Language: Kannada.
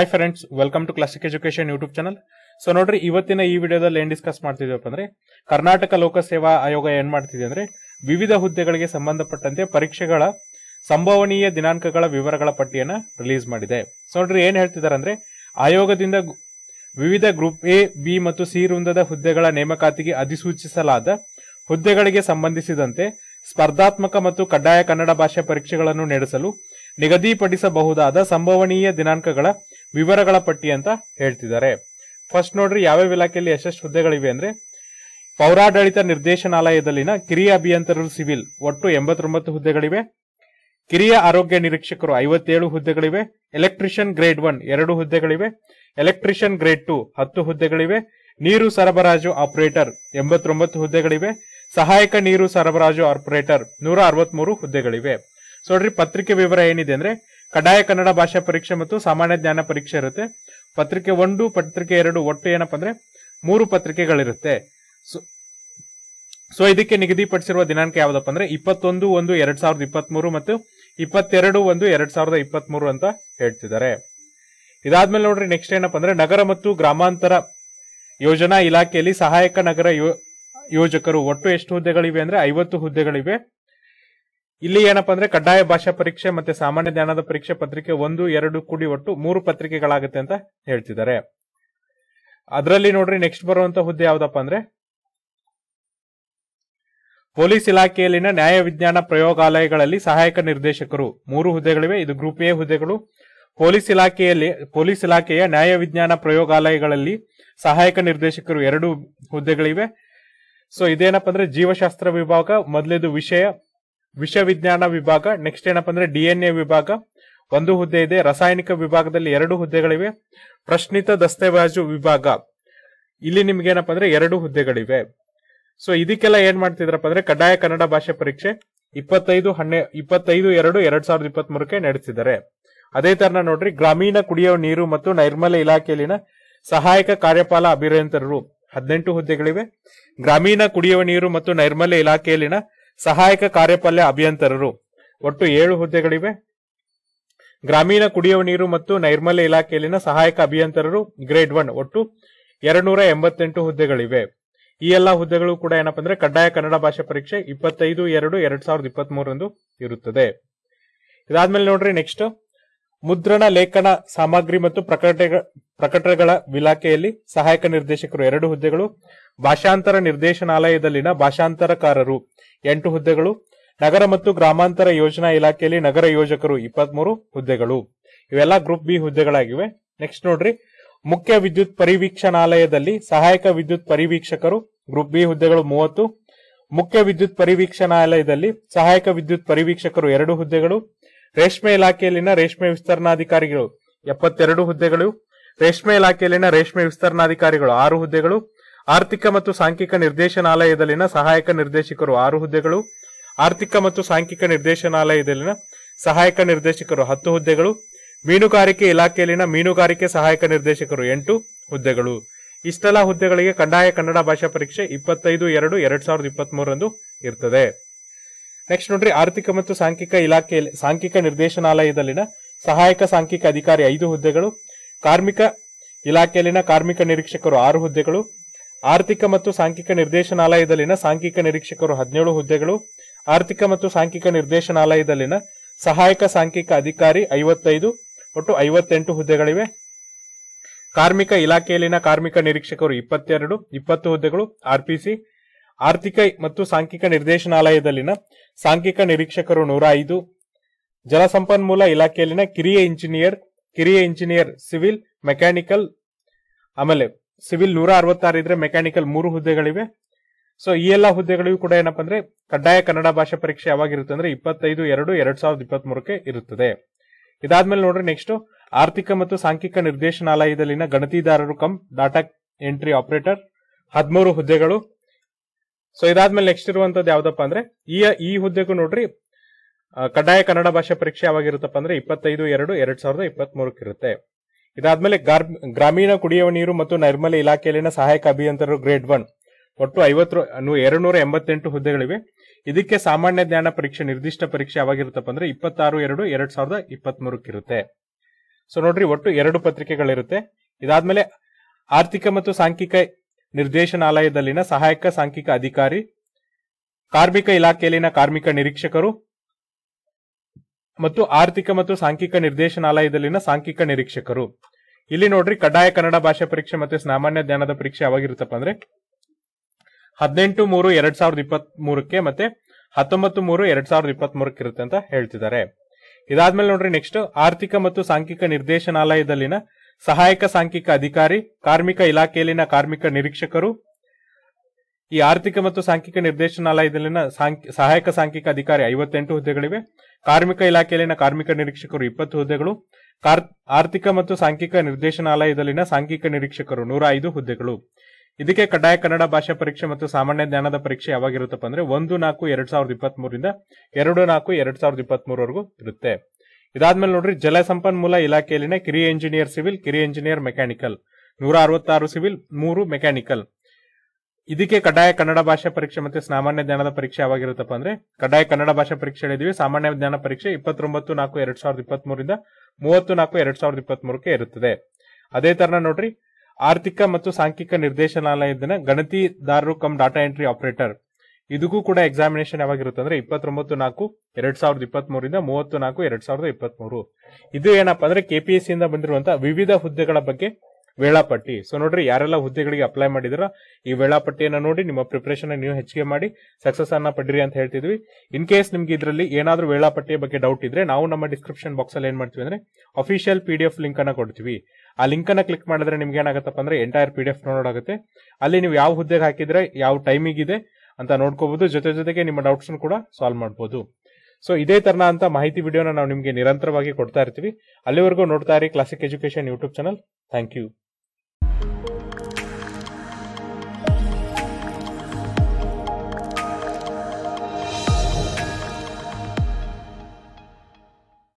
hi friends welcome to classic education YouTube channel so ನೋಡ್ರಿ ಇವತ್ತಿನ ಈ ವಿಡಿಯೋದಲ್ಲಿ ಏನ್ ಡಿಸ್ಕಸ್ ಮಾಡ್ತಿದ್ವಪ್ಪ ಅಂದ್ರೆ ಕರ್ನಾಟಕ ಲೋಕಸೇವಾ ಆಯೋಗ ಏನ್ ಮಾಡ್ತಿದೆ ಅಂದ್ರೆ ವಿವಿಧ ಹುದ್ದೆಗಳಿಗೆ ಸಂಬಂಧಪಟ್ಟಂತೆ ಪರೀಕ್ಷೆಗಳ ಸಂಭವನೀಯ ದಿನಾಂಕಗಳ ವಿವರಗಳ ಪಟ್ಟಿಯನ್ನ ರಿಲೀಸ್ ಮಾಡಿದೆ ಸೊ ನೋಡ್ರಿ ಏನ್ ಹೇಳ್ತಿದಾರೆ ಅಂದ್ರೆ ಆಯೋಗದಿಂದ ಗು- ವಿವಿಧ ಗ್ರೂಪ್ ಎ ಬಿ ಮತ್ತು ಸಿ ವೃಂದದ ಹುದ್ದೆಗಳ ನೇಮಕಾತಿಗೆ ಅಧಿಸೂಚಿಸಲಾದ ಹುದ್ದೆಗಳಿಗೆ ಸಂಬಂಧಿಸಿದಂತೆ ಸ್ಪರ್ಧಾತ್ಮಕ ಮತ್ತು ಕಡ್ಡಾಯ ಕನ್ನಡ ಭಾಷೆ ಪರೀಕ್ಷೆಗಳನ್ನು ನಡೆಸಲು ನಿಗದಿಪಡಿಸಬಹುದಾದ ಸಂಭವನೀಯ ದಿನಾಂಕಗಳ ವಿವರಗಳ ಪಟ್ಟಿ ಅಂತ ಹೇಳ್ತಿದ್ದಾರೆ ಫಸ್ಟ್ ನೋಡ್ರಿ ಯಾವ್ಯಾವ ಇಲಾಖೆಯಲ್ಲಿ ಎಷ್ಟೆಷ್ಟು ಹುದ್ದೆಗಳಿವೆ ಅಂದ್ರೆ ಪೌರಾಡಳಿತ ನಿರ್ದೇಶನಾಲಯದಲ್ಲಿನ ಕಿರಿಯ ಅಭಿಯಂತರರು ಸಿವಿಲ್ ಒಟ್ಟು ಎಂಬತ್ತೊಂಬತ್ತು ಹುದ್ದೆಗಳಿವೆ ಕಿರಿಯ ಆರೋಗ್ಯ ನಿರೀಕ್ಷಕರು ಐವತ್ತೇಳು ಹುದ್ದೆಗಳಿವೆ ಎಲೆಕ್ಟ್ರಿಷಿಯನ್ ಗ್ರೇಡ್ ಒನ್ ಎರಡು ಹುದ್ದೆಗಳಿವೆ ಎಲೆಕ್ಟ್ರಿಷಿಯನ್ ಗ್ರೇಡ್ ಟು ಹತ್ತು ಹುದ್ದೆಗಳಿವೆ ನೀರು ಸರಬರಾಜು ಆಪರೇಟರ್ ಎಂಬತ್ತೊಂಬತ್ತು ಹುದ್ದೆಗಳಿವೆ ಸಹಾಯಕ ನೀರು ಸರಬರಾಜು ಆಪರೇಟರ್ ನೂರ ಅರವತ್ಮೂರು ಹುದ್ದೆಗಳಿವೆ ಸೊ ನೋಡ್ರಿ ಪತ್ರಿಕೆ ವಿವರ ಏನಿದೆ ಅಂದ್ರೆ ಕಡ್ಡಾಯ ಕನ್ನಡ ಭಾಷಾ ಪರೀಕ್ಷೆ ಮತ್ತು ಸಾಮಾನ್ಯ ಜ್ಞಾನ ಪರೀಕ್ಷೆ ಇರುತ್ತೆ ಪತ್ರಿಕೆ ಒಂದು ಪತ್ರಿಕೆ ಎರಡು ಒಟ್ಟು ಏನಪ್ಪಾ ಅಂದ್ರೆ ಮೂರು ಪತ್ರಿಕೆಗಳಿರುತ್ತೆ ಸೊ ಸೊ ಇದಕ್ಕೆ ನಿಗದಿಪಡಿಸಿರುವ ದಿನಾಂಕ ಯಾವ್ದಪ್ಪ ಅಂದ್ರೆ ಇಪ್ಪತ್ತೊಂದು ಒಂದು ಎರಡ್ ಸಾವಿರದ ಇಪ್ಪತ್ಮೂರು ಮತ್ತು ಇಪ್ಪತ್ತೆರಡು ಒಂದು ಎರಡ್ ಸಾವಿರದ ಇಪ್ಪತ್ಮೂರು ಅಂತ ಹೇಳ್ತಿದ್ದಾರೆ ಇದಾದ್ಮೇಲೆ ನೋಡ್ರಿ ನೆಕ್ಸ್ಟ್ ಏನಪ್ಪಾ ಅಂದ್ರೆ ನಗರ ಮತ್ತು ಗ್ರಾಮಾಂತರ ಯೋಜನಾ ಇಲಾಖೆಯಲ್ಲಿ ಸಹಾಯಕ ನಗರ ಯೋ- ಯೋಜಕರು ಒಟ್ಟು ಎಷ್ಟು ಹುದ್ದೆಗಳಿವೆ ಅಂದ್ರೆ ಐವತ್ತು ಹುದ್ದೆಗಳಿವೆ ಇಲ್ಲಿ ಏನಪ್ಪಾ ಅಂದ್ರೆ ಕಡ್ಡಾಯ ಭಾಷಾ ಪರೀಕ್ಷೆ ಮತ್ತೆ ಸಾಮಾನ್ಯ ಜ್ಞಾನದ ಪರೀಕ್ಷೆ ಪತ್ರಿಕೆ ಒಂದು ಎರಡು ಕೂಡಿ ಒಟ್ಟು ಮೂರು ಪತ್ರಿಕೆಗಳಾಗುತ್ತೆ ಅಂತ ಹೇಳ್ತಿದ್ದಾರೆ ಅದರಲ್ಲಿ ನೋಡ್ರಿ ನೆಕ್ಸ್ಟ್ ಬರುವಂತ ಹುದ್ದೆ ಯಾವ್ದಪ್ಪ ಅಂದ್ರೆ ಪೊಲೀಸ್ ಇಲಾಖೆಯಲ್ಲಿನ ನ್ಯಾಯ ವಿಜ್ಞಾನ ಪ್ರಯೋಗಾಲಯಗಳಲ್ಲಿ ಸಹಾಯಕ ನಿರ್ದೇಶಕರು ಮೂರು ಹುದ್ದೆಗಳಿವೆ ಇದು ಗ್ರೂಪ್ ಎ ಹುದ್ದೆಗಳು ಪೊಲೀಸ್ ಇಲಾಖೆಯಲ್ಲಿ ಪೊಲೀಸ್ ಇಲಾಖೆಯ ನ್ಯಾಯ ವಿಜ್ಞಾನ ಪ್ರಯೋಗಾಲಯಗಳಲ್ಲಿ ಸಹಾಯಕ ನಿರ್ದೇಶಕರು ಎರಡು ಹುದ್ದೆಗಳಿವೆ ಸೊ ಇದೇನಪ್ಪ ಅಂದ್ರೆ ಜೀವಶಾಸ್ತ್ರ ವಿಭಾಗ ಮೊದಲೇದು ವಿಷಯ ವಿಷವಿಜ್ಞಾನ ವಿಭಾಗ ನೆಕ್ಸ್ಟ್ ಏನಪ್ಪ ಅಂದ್ರೆ ಡಿಎನ್ಎ ವಿಭಾಗ ಒಂದು ಹುದ್ದೆ ಇದೆ ರಾಸಾಯನಿಕ ವಿಭಾಗದಲ್ಲಿ ಎರಡು ಹುದ್ದೆಗಳಿವೆ ಪ್ರಶ್ನಿತ ದಸ್ತಾವೇಜು ವಿಭಾಗ ಇಲ್ಲಿ ನಿಮ್ಗೆ ಏನಪ್ಪ ಅಂದ್ರೆ ಎರಡು ಹುದ್ದೆಗಳಿವೆ ಸೊ ಇದಕ್ಕೆಲ್ಲ ಏನ್ ಮಾಡ್ತಿದ್ರಪ್ಪ ಅಂದ್ರೆ ಕಡ್ಡಾಯ ಕನ್ನಡ ಭಾಷೆ ಪರೀಕ್ಷೆ ಇಪ್ಪತ್ತೈದು ಹನ್ನೆ ಇಪ್ಪತ್ತೈದು ಎರಡು ಎರಡ್ ಸಾವಿರದ ಇಪ್ಪತ್ತ್ ಮೂರಕ್ಕೆ ನಡೆಸಿದ್ದಾರೆ ಅದೇ ತರನ ನೋಡ್ರಿ ಗ್ರಾಮೀಣ ಕುಡಿಯುವ ನೀರು ಮತ್ತು ನೈರ್ಮಲ್ಯ ಇಲಾಖೆಯಲ್ಲಿನ ಸಹಾಯಕ ಕಾರ್ಯಪಾಲ ಅಭಿಯಂತರರು ಹದಿನೆಂಟು ಹುದ್ದೆಗಳಿವೆ ಗ್ರಾಮೀಣ ಕುಡಿಯುವ ನೀರು ಮತ್ತು ನೈರ್ಮಲ್ಯ ಇಲಾಖೆಯಲ್ಲಿನ ಸಹಾಯಕ ಕಾರ್ಯಪಾಲ ಅಭಿಯಂತರರು ಒಟ್ಟು ಏಳು ಹುದ್ದೆಗಳಿವೆ ಗ್ರಾಮೀಣ ಕುಡಿಯುವ ನೀರು ಮತ್ತು ನೈರ್ಮಲ್ಯ ಇಲಾಖೆಯಲ್ಲಿನ ಸಹಾಯಕ ಅಭಿಯಂತರರು ಗ್ರೇಡ್ ಒನ್ ಒಟ್ಟು ಎರಡ್ನೂರ ಎಂಬತ್ತೆಂಟು ಹುದ್ದೆಗಳಿವೆ ಈ ಎಲ್ಲಾ ಹುದ್ದೆಗಳು ಕೂಡ ಏನಪ್ಪಾ ಅಂದ್ರೆ ಕಡ್ಡಾಯ ಕನ್ನಡ ಭಾಷೆ ಪರೀಕ್ಷೆ ಇಪ್ಪತ್ತೈದು ಎರಡು ಎರಡ್ ಸಾವಿರದ ಇಪ್ಪತ್ತ್ ಮೂರರಂದು ಇರುತ್ತದೆ ಇದಾದ್ಮೇಲೆ ನೋಡ್ರಿ ನೆಕ್ಸ್ಟ್ ಮುದ್ರಣ ಲೇಖನ ಸಾಮಗ್ರಿ ಮತ್ತು ಪ್ರಕಟಗಳ ಪ್ರಕಟಣೆಗಳ ಇಲಾಖೆಯಲ್ಲಿ ಸಹಾಯಕ ನಿರ್ದೇಶಕರು ಎರಡು ಹುದ್ದೆಗಳು ಭಾಷಾಂತರ ನಿರ್ದೇಶನಾಲಯದಲ್ಲಿನ ಭಾಷಾಂತರಕಾರರು ಎಂಟು ಹುದ್ದೆಗಳು ನಗರ ಮತ್ತು ಗ್ರಾಮಾಂತರ ಯೋಜನಾ ಇಲಾಖೆಯಲ್ಲಿ ನಗರ ಯೋಜಕರು ಇಪ್ಪತ್ಮೂರು ಹುದ್ದೆಗಳು ಇವೆಲ್ಲ ಗ್ರೂಪ್ ಬಿ ಹುದ್ದೆಗಳಾಗಿವೆ ನೆಕ್ಸ್ಟ್ ನೋಡ್ರಿ ಮುಖ್ಯ ವಿದ್ಯುತ್ ಪರಿವೀಕ್ಷಣಾಲಯದಲ್ಲಿ ಸಹಾಯಕ ವಿದ್ಯುತ್ ಪರಿವೀಕ್ಷಕರು ಗ್ರೂಪ್ ಬಿ ಹುದ್ದೆಗಳು ಮೂವತ್ತು ಮುಖ್ಯ ವಿದ್ಯುತ್ ಪರಿವೀಕ್ಷಣಾಲಯದಲ್ಲಿ ಸಹಾಯಕ ವಿದ್ಯುತ್ ಪರಿವೀಕ್ಷಕರು ಎರಡು ಹುದ್ದೆಗಳು ರೇಷ್ಮೆ ಇಲಾಖೆಯಲ್ಲಿನ ರೇಷ್ಮೆ ವಿಸ್ತರಣಾಧಿಕಾರಿಗಳು ಎಪ್ಪತ್ತೆರಡು ಹುದ್ದೆಗಳು ರೇಷ್ಮೆ ಇಲಾಖೆಯಲ್ಲಿನ ರೇಷ್ಮೆ ವಿಸ್ತರಣಾಧಿಕಾರಿಗಳು ಆರು ಹುದ್ದೆಗಳು ಆರ್ಥಿಕ ಮತ್ತು ಸಾಂಖ್ಯಿಕ ನಿರ್ದೇಶನಾಲಯದಲ್ಲಿನ ಸಹಾಯಕ ನಿರ್ದೇಶಕರು ಆರು ಹುದ್ದೆಗಳು ಆರ್ಥಿಕ ಮತ್ತು ಸಾಂಖ್ಯಿಕ ನಿರ್ದೇಶನಾಲಯದಲ್ಲಿನ ಸಹಾಯಕ ನಿರ್ದೇಶಕರು ಹತ್ತು ಹುದ್ದೆಗಳು ಮೀನುಗಾರಿಕೆ ಇಲಾಖೆಯಲ್ಲಿನ ಮೀನುಗಾರಿಕೆ ಸಹಾಯಕ ನಿರ್ದೇಶಕರು ಎಂಟು ಹುದ್ದೆಗಳು ಇಷ್ಟೆಲ್ಲ ಹುದ್ದೆಗಳಿಗೆ ಕಡ್ಡಾಯ ಕನ್ನಡ ಭಾಷಾ ಪರೀಕ್ಷೆ ಇಪ್ಪತ್ತೈದು ಎರಡು ಎರಡ್ ಸಾವಿರದ ಇಪ್ಪತ್ತ್ ಮೂರರಂದು ಇರ್ತದೆ ನೆಕ್ಸ್ಟ್ ನೋಡ್ರಿ ಆರ್ಥಿಕ ಮತ್ತು ಸಾಂಖ್ಯಿಕ ಇಲಾಖೆಯಲ್ಲಿ ಸಾಂಖ್ಯಿಕ ನಿರ್ದೇಶನಾಲಯದಲ್ಲಿನ ಸಹಾಯಕ ಸಾಂಖ್ಯಿಕ ಅಧಿಕಾರಿ ಐದು ಹುದ್ದೆಗಳು ಕಾರ್ಮಿಕ ಇಲಾಖೆಯಲ್ಲಿನ ಕಾರ್ಮಿಕ ನಿರೀಕ್ಷಕರು ಆರು ಹುದ್ದೆಗಳು ಆರ್ಥಿಕ ಮತ್ತು ಸಾಂಖ್ಯಿಕ ನಿರ್ದೇಶನಾಲಯದಲ್ಲಿನ ಸಾಂಖ್ಯಿಕ ನಿರೀಕ್ಷಕರು ಹದಿನೇಳು ಹುದ್ದೆಗಳು ಆರ್ಥಿಕ ಮತ್ತು ಸಾಂಖ್ಯಿಕ ನಿರ್ದೇಶನಾಲಯದಲ್ಲಿನ ಸಹಾಯಕ ಸಾಂಖ್ಯಿಕ ಅಧಿಕಾರಿ ಐವತ್ತೈದು ಒಟ್ಟು ಐವತ್ತೆಂಟು ಹುದ್ದೆಗಳಿವೆ ಕಾರ್ಮಿಕ ಇಲಾಖೆಯಲ್ಲಿನ ಕಾರ್ಮಿಕ ನಿರೀಕ್ಷಕರು ಇಪ್ಪತ್ತೆರಡು ಇಪ್ಪತ್ತು ಹುದ್ದೆಗಳು ಆರ್ಪಿಸಿ ಆರ್ಥಿಕ ಮತ್ತು ಸಾಂಖ್ಯಿಕ ನಿರ್ದೇಶನಾಲಯದಲ್ಲಿನ ಸಾಂಖ್ಯಿಕ ನಿರೀಕ್ಷಕರು ನೂರ ಐದು ಜಲಸಂಪನ್ಮೂಲ ಇಲಾಖೆಯಲ್ಲಿನ ಕಿರಿಯ ಇಂಜಿನಿಯರ್ ಕಿರಿಯ ಇಂಜಿನಿಯರ್ ಸಿವಿಲ್ ಮೆಕ್ಯಾನಿಕಲ್ ಆಮೇಲೆ ಸಿವಿಲ್ ನೂರ ಅರವತ್ತಾರು ಇದ್ರೆ ಮೆಕ್ಯಾನಿಕಲ್ ಮೂರು ಹುದ್ದೆಗಳಿವೆ ಸೊ ಈ ಎಲ್ಲಾ ಹುದ್ದೆಗಳಿಗೂ ಕೂಡ ಏನಪ್ಪಾ ಅಂದ್ರೆ ಕಡ್ಡಾಯ ಕನ್ನಡ ಭಾಷಾ ಪರೀಕ್ಷೆ ಯಾವಾಗಿರುತ್ತೆ ಅಂದ್ರೆ ಇಪ್ಪತ್ತೈದು ಎರಡು ಎರಡ್ ಸಾವಿರದ ಇಪ್ಪತ್ತ್ ಮೂರಕ್ಕೆ ಇರುತ್ತದೆ ಇದಾದ್ಮೇಲೆ ನೋಡ್ರಿ ನೆಕ್ಸ್ಟ್ ಆರ್ಥಿಕ ಮತ್ತು ಸಾಂಖ್ಯಿಕ ನಿರ್ದೇಶನಾಲಯದಲ್ಲಿನ ಗಣತಿದಾರರು ಕಮ್ ಡಾಟಾ ಎಂಟ್ರಿ ಆಪರೇಟರ್ ಹದಿಮೂರು ಹುದ್ದೆಗಳು ಸೊ ಇದಾದ್ಮೇಲೆ ನೆಕ್ಸ್ಟ್ ಇರುವಂತದ್ದು ಯಾವ್ದಪ್ಪ ಅಂದ್ರೆ ಈ ಈ ಹುದ್ದೆಗೂ ನೋಡ್ರಿ ಆ, ಕಡ್ಡಾಯ ಕನ್ನಡ ಭಾಷಾ ಪರೀಕ್ಷೆ ಯಾವಾಗಿರುತ್ತಪ್ಪ ಅಂದ್ರೆ ಇಪ್ಪತ್ತೈದು ಎರಡು ಎರಡ್ ಸಾವಿರದ ಇಪ್ಪತ್ತ್ ಮೂರಕ್ಕೆ ಇರುತ್ತೆ ಇದಾದ್ಮೇಲೆ ಗಾರ್- ಗ್ರಾಮೀಣ ಕುಡಿಯುವ ನೀರು ಮತ್ತು ನೈರ್ಮಲ್ಯ ಇಲಾಖೆಯಲ್ಲಿನ ಸಹಾಯಕ ಅಭಿಯಂತರರು ಗ್ರೇಡ್ ಒನ್ ಒಟ್ಟು ಐವತ್ತು ಎರಡು ನೂರ ಎಂಬತ್ತೆಂಟು ಹುದ್ದೆಗಳಿವೆ ಇದಕ್ಕೆ ಸಾಮಾನ್ಯ ಜ್ಞಾನ ಪರೀಕ್ಷೆ ನಿರ್ದಿಷ್ಟ ಪರೀಕ್ಷೆ ಯಾವಾಗಿರುತ್ತಪ್ಪ ಅಂದ್ರೆ ಇಪ್ಪತ್ತಾರು ಎರಡು ಎರಡ್ ಸಾವಿರದ ಇಪ್ಪತ್ತ್ ಮೂರಕ್ಕಿರುತ್ತೆ ಸೊ ನೋಡ್ರಿ ಒಟ್ಟು ಎರಡು ಪತ್ರಿಕೆಗಳಿರುತ್ತೆ ಇದಾದ್ಮೇಲೆ ಆರ್ಥಿಕ ಮತ್ತು ಸಾಂಖ್ಯಿಕ ನಿರ್ದೇಶನಾಲಯದಲ್ಲಿನ ಸಹಾಯಕ ಸಾಂಖ್ಯಿಕ ಅಧಿಕಾರಿ ಕಾರ್ಮಿಕ ಇಲಾಖೆಯಲ್ಲಿನ ಕಾರ್ಮಿಕ ನಿರೀಕ್ಷಕರು ಮತ್ತು ಆರ್ಥಿಕ ಮತ್ತು ಸಾಂಖ್ಯಿಕ ನಿರ್ದೇಶನಾಲಯದಲ್ಲಿನ ಸಾಂಖ್ಯಿಕ ನಿರೀಕ್ಷಕರು ಇಲ್ಲಿ ನೋಡ್ರಿ ಕಡ್ಡಾಯ ಕನ್ನಡ ಭಾಷಾ ಪರೀಕ್ಷೆ ಮತ್ತೆ ಸಾಮಾನ್ಯ ಜ್ಞಾನದ ಪರೀಕ್ಷೆ ಯಾವಾಗಿರುತ್ತಪ್ಪ ಅಂದ್ರೆ ಹದಿನೆಂಟು ಮೂರು ಎರಡ್ ಸಾವಿರದ ಇಪ್ಪತ್ತ್ ಮೂರಕ್ಕೆ ಮತ್ತೆ ಹತ್ತೊಂಬತ್ತು ಮೂರು ಎರಡ್ ಸಾವಿರದ ಇಪ್ಪತ್ತ್ ಮೂರಕ್ಕೆ ಇರುತ್ತೆ ಅಂತ ಹೇಳ್ತಿದ್ದಾರೆ ಇದಾದ್ಮೇಲೆ ನೋಡ್ರಿ ನೆಕ್ಸ್ಟ್ ಆರ್ಥಿಕ ಮತ್ತು ಸಾಂಖ್ಯಿಕ ನಿರ್ದೇಶನಾಲಯದಲ್ಲಿನ ಸಹಾಯಕ ಸಾಂಖ್ಯಿಕ ಅಧಿಕಾರಿ ಕಾರ್ಮಿಕ ಇಲಾಖೆಯಲ್ಲಿನ ಕಾರ್ಮಿಕ ನಿರೀಕ್ಷಕರು ಈ ಆರ್ಥಿಕ ಮತ್ತು ಸಾಂಖ್ಯಿಕ ನಿರ್ದೇಶನಾಲಯದಲ್ಲಿನ ಸಾಂಖ್- ಸಹಾಯಕ ಸಾಂಖ್ಯಿಕ ಅಧಿಕಾರಿ ಐವತ್ತೆಂಟು ಹುದ್ದೆಗಳಿವೆ ಕಾರ್ಮಿಕ ಇಲಾಖೆಯಲ್ಲಿನ ಕಾರ್ಮಿಕ ನಿರೀಕ್ಷಕರು ಇಪ್ಪತ್ತು ಹುದ್ದೆಗಳು ಕಾರ್- ಆರ್ಥಿಕ ಮತ್ತು ಸಾಂಖ್ಯಿಕ ನಿರ್ದೇಶನಾಲಯದಲ್ಲಿನ ಸಾಂಖ್ಯಿಕ ನಿರೀಕ್ಷಕರು ನೂರ ಐದು ಹುದ್ದೆಗಳು ಇದಕ್ಕೆ ಕಡ್ಡಾಯ ಕನ್ನಡ ಭಾಷಾ ಪರೀಕ್ಷೆ ಮತ್ತು ಸಾಮಾನ್ಯ ಜ್ಞಾನದ ಪರೀಕ್ಷೆ ಯಾವಾಗಿರುತ್ತಪ್ಪ ಅಂದ್ರೆ ಒಂದು ನಾಲ್ಕು ಎರಡ್ ಸಾವಿರದ ಇಪ್ಪತ್ತ್ ಮೂರಿಂದ ಎರಡು ನಾಲ್ಕು ಎರಡ್ ಸಾವಿರದ ಇಪ್ಪತ್ತ್ ಮೂರವರೆಗೂ ಇರುತ್ತೆ ಇದಾದ್ಮೇಲೆ ನೋಡ್ರಿ ಜಲಸಂಪನ್ಮೂಲ ಇಲಾಖೆಯಲ್ಲಿನ ಕಿರಿಯ ಇಂಜಿನಿಯರ್ ಸಿವಿಲ್ ಕಿರಿಯ ಇಂಜಿನಿಯರ್ ಮೆಕ್ಯಾನಿಕಲ್ ನೂರ ಅರವತ್ತಾರು ಸಿವಿಲ್ ಮೂರು ಮೆಕ್ಯಾನಿಕಲ್ ಇದಕ್ಕೆ ಕಡ್ಡಾಯ ಕನ್ನಡ ಭಾಷಾ ಪರೀಕ್ಷೆ ಮತ್ತೆ ಸಾಮಾನ್ಯ ಜ್ಞಾನದ ಪರೀಕ್ಷೆ ಯಾವಾಗಿರುತ್ತಪ್ಪ ಅಂದ್ರೆ ಕಡ್ಡಾಯ ಕನ್ನಡ ಭಾಷಾ ಪರೀಕ್ಷೆ ಹೇಳಿದ್ವಿ ಸಾಮಾನ್ಯ ಜ್ಞಾನ ಪರೀಕ್ಷೆ ಇಪ್ಪತ್ತೊಂಬತ್ತು ನಾಲ್ಕು ಎರಡ್ ಸಾವಿರದ ಇಪ್ಪತ್ತ್ ಮೂರಿಂದ ಮೂವತ್ತು ನಾಲ್ಕು ಎರಡ್ ಸಾವಿರದ ಇಪ್ಪತ್ತ್ ಮೂರಕ್ಕೆ ಇರುತ್ತದೆ ಅದೇ ತರ ನೋಡ್ರಿ ಆರ್ಥಿಕ ಮತ್ತು ಸಾಂಖ್ಯಿಕ ನಿರ್ದೇಶನಾಲಯದ ಗಣತಿದಾರರು ಕಮ್ ಡಾಟಾ ಎಂಟ್ರಿ ಆಪರೇಟರ್ ಇದಕ್ಕೂ ಕೂಡ ಎಕ್ಸಾಮಿನೇಷನ್ ಯಾವಾಗಿರುತ್ತೆ ಅಂದ್ರೆ ಇಪ್ಪತ್ತೊಂಬತ್ತು ನಾಲ್ಕು ಎರಡ್ ಸಾವಿರದ ಇಪ್ಪತ್ತ್ ಮೂರಿಂದ ಮೂವತ್ತು ನಾಲ್ಕು ಎರಡ್ ಸಾವಿರದ ಇಪ್ಪತ್ತ್ ಮೂರು ಇದು ಏನಪ್ಪಾ ಅಂದ್ರೆ ಕೆಪಿಎಸ್ಸಿ ಇಂದ ಬಂದಿರುವಂತಹ ವಿವಿಧ ಹುದ್ದೆಗಳ ಬಗ್ಗೆ ವೇಳಾಪಟ್ಟಿ ಸೊ ನೋಡ್ರಿ ಯಾರೆಲ್ಲ ಹುದ್ದೆಗಳಿಗೆ ಅಪ್ಲೈ ಮಾಡಿದಿರೋ ಈ ವೇಳಾಪಟ್ಟಿಯನ್ನ ನೋಡಿ ನಿಮ್ಮ ಪ್ರಿಪರೇಷನ್ ನೀವು ಹೆಚ್ಚಿಗೆ ಮಾಡಿ ಸಕ್ಸಸ್ ಅನ್ನ ಪಡಿರಿ ಅಂತ ಹೇಳ್ತಿದ್ವಿ ಇನ್ ಕೇಸ್ ನಿಮ್ಗೆ ಇದರಲ್ಲಿ ಏನಾದ್ರೂ ವೇಳಾಪಟ್ಟಿಯ ಬಗ್ಗೆ ಡೌಟ್ ಇದ್ರೆ ನಾವು ನಮ್ಮ ಡಿಸ್ಕ್ರಿಪ್ಷನ್ ಬಾಕ್ಸ್ ಅಲ್ಲಿ ಏನ್ ಮಾಡ್ತೀವಿ ಅಂದ್ರೆ official P D F link ಅನ್ನ ಕೊಡ್ತೀವಿ ಆ ಲಿಂಕ್ ಅನ್ನ ಕ್ಲಿಕ್ ಮಾಡಿದ್ರೆ ನಿಮ್ಗೆ ಏನಾಗತ್ತಪ್ಪ ಅಂದ್ರೆ ಎಂಟೈರ್ ಪಿ ಡಿ ಎಫ್ ನೋಡೋದಾಗುತ್ತೆ ಅಲ್ಲಿ ನೀವು ಯಾವ ಹುದ್ದೆಗೆ ಹಾಕಿದ್ರೆ ಯಾವ ಟೈಮಿಂಗ್ ಇದೆ ಅಂತ ನೋಡ್ಕೋಬಹುದು ಜೊತೆ ಜೊತೆಗೆ ನಿಮ್ಮ ಡೌಟ್ಸ್ ಕೂಡ ಸಾಲ್ವ್ ಮಾಡಬಹುದು ಸೊ ಇದೇ ತರನ ಅಂತ ಮಾಹಿತಿ ವಿಡಿಯೋನ ನಾವು ನಿಮಗೆ ನಿರಂತರವಾಗಿ ಕೊಡ್ತಾ ಇರ್ತೀವಿ ಅಲ್ಲಿವರೆಗೂ ನೋಡ್ತಾ ಇರಿ classic education YouTube channel thank you